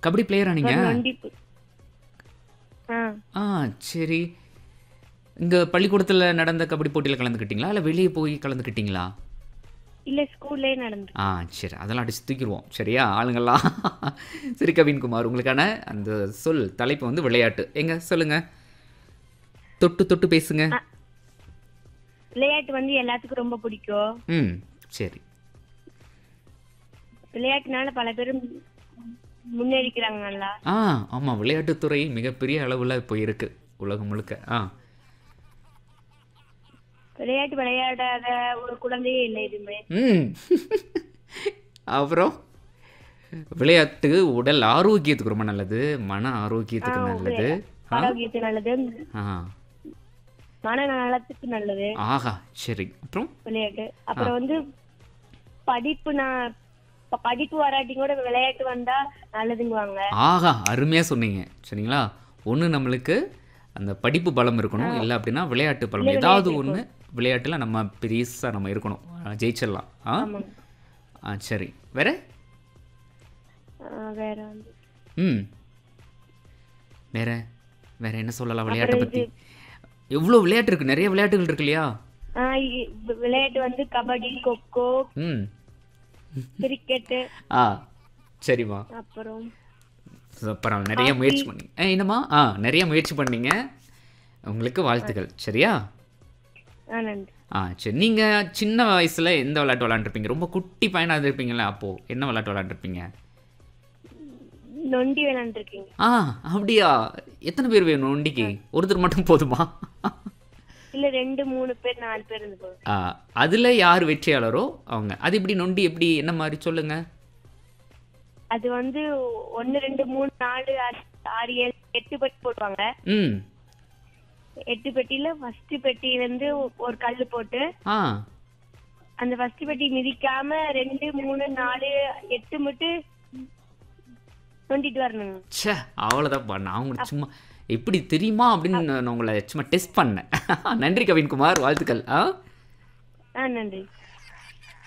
கபடி பிளேயரா நீங்க நொண்டி பு- ஆ ஆ சரி இங்க பள்ளிக்கூடத்துல நடந்த கபடி போட்டியில கலந்துக்கிட்டீங்களா இல்ல வெளியே போய் கலந்துக்கிட்டீங்களா இல்ல ஸ்கூல்லே நடந்து ஆ சரி அதெல்லாம் அடிச்சு தூக்கிடுவோம் சரியா ஆளுங்கெல்லாம் சரி கவின்குமார் உங்களுக்கான அந்த சொல் தலைப்பு வந்து விளையாட்டு எங்க சொல்லுங்க தொட்டு தொட்டு பேசுங்க விளையாட்டு வந்து எல்லாத்துக்கும் ரொம்ப பிடிக்கும் ம் சரி விளையாட்டுனால பல பேரும் முன்னேறிக்கிறாங்க நல்லா ஆ ஆமாம் விளையாட்டுத்துறை மிகப்பெரிய அளவில் இப்போ இருக்கு உலகம் முழுக்க ஆ விளையாட்டு விளையாடாத ஒரு குழந்தையே இல்லை எதுவுமே ம் அப்புறம் விளையாட்டு உடல் ஆரோக்கியத்துக்கு ரொம்ப நல்லது மன ஆரோக்கியத்துக்கு நல்லது ஆ ஆரோக்கியத்துக்கு நல்லது ஆ மன நலத்துக்கு நல்லது ஆஹா சரி அப்புறம் விளையாட்டு அப்புறம் வந்து படிப்பு நான் இப்ப படிப்பு வராட்டி கூட விளையாட்டு வந்தா நல்லதுங்குவாங்க ஆஹா அருமையாக சொன்னீங்க சரிங்களா ஒன்று நம்மளுக்கு அந்த படிப்பு பலம் இருக்கணும் இல்லை அப்படின்னா விளையாட்டு பலம் ஏதாவது ஒன்று விளையாட்டில் நம்ம பெருசாக நம்ம இருக்கணும் ஆ, ஜெயிச்சிடலாம் ஆ ஆமாங்க ஆ சரி வேற ஆஹ் வேற வந்து ம் வேற வேற என்ன சொல்லலாம் விளையாட்டை பற்றி எவ்வளோ விளையாட்டு இருக்கு நிறைய விளையாட்டுகள் இருக்கு இல்லையா ஆஹ் இ- வி- விளையாட்டு வந்து கபடி கொக்கோ ம் கிரிக்கெட்டு ஆ சரிம்மா அப்புறம் அப்புறம் நிறைய முயற்சி பண்ணி ஏ, என்னம்மா ஆ நிறைய முயற்சி பண்ணீங்க உங்களுக்கு வாழ்த்துக்கள் சரியா ஆ நன்றி ஆ சரி நீங்கள் சின்ன வயசில் எந்த விளையாட்டு விளாண்டுருப்பீங்க ரொம்ப குட்டி பையனாக இருந்திருப்பீங்களா அப்போது என்ன விளையாட்டு விளாண்டுருப்பீங்க நொண்டி விளையாண்டுருக்கீங்க ஆ அப்படியா எத்தனை பேர் வேணும் நொண்டிக்கு ஒருத்தர் மட்டும் போதுமா இல்ல ரெண்டு மூணு பேர் நாலு பேர் இருந்து போகுது ஆ அதில் யார் வெற்றியாளரோ அவங்க அது எப்படி நொண்டி எப்படி என்ன மாதிரி சொல்லுங்க அது வந்து ஒன்னு ரெண்டு மூணு நாலு ஆறு- ஆறு ஏழு எட்டு பெட்டி போடுவாங்க ம் எட்டு பெட்டியில ஃபர்ஸ்ட் பெட்டியில இருந்து ஒரு கல்லு போட்டு ஆ அந்த ஃபர்ஸ்ட் பெட்டி மிதிக்காம ரெண்டு மூணு நாலு எட்டு மட்டும் நொண்டிட்டு வரணுங்க ச்சே அவ்வளோதான்ப்பா நான் உங்களுக்கு சும்மா எப்படி தெரியுமா அப்படின்னு நான் உங்களை சும்மா டெஸ்ட் பண்ணேன் நன்றி கவின்குமார் வாழ்த்துக்கள் ஆ ஆ நன்றி